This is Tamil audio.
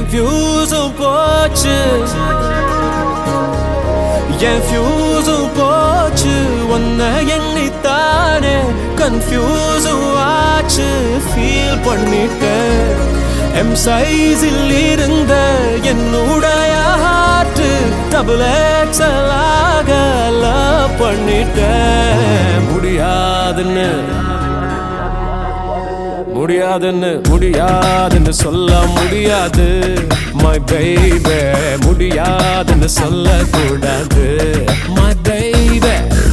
என் ஃபியூஸும் போச்சு என் ஃபியூஸும் போச்சு உன்னை எண்ணித்தானே கன்ஃபியூஸும் ஆச்சு ஃபீல் பண்ணிட்டேன் எம் சைஸில் இருந்த என்னுடைய ஹார்ட் டபுள் எக்ஸலாக லவ் பண்ணிட்டேன் முடியாதுன்னு முடியாதுன்னு முடியாதுன்னு சொல்ல முடியாது மை பேபே முடியாதுன்னு சொல்ல கூடாது மை பேபே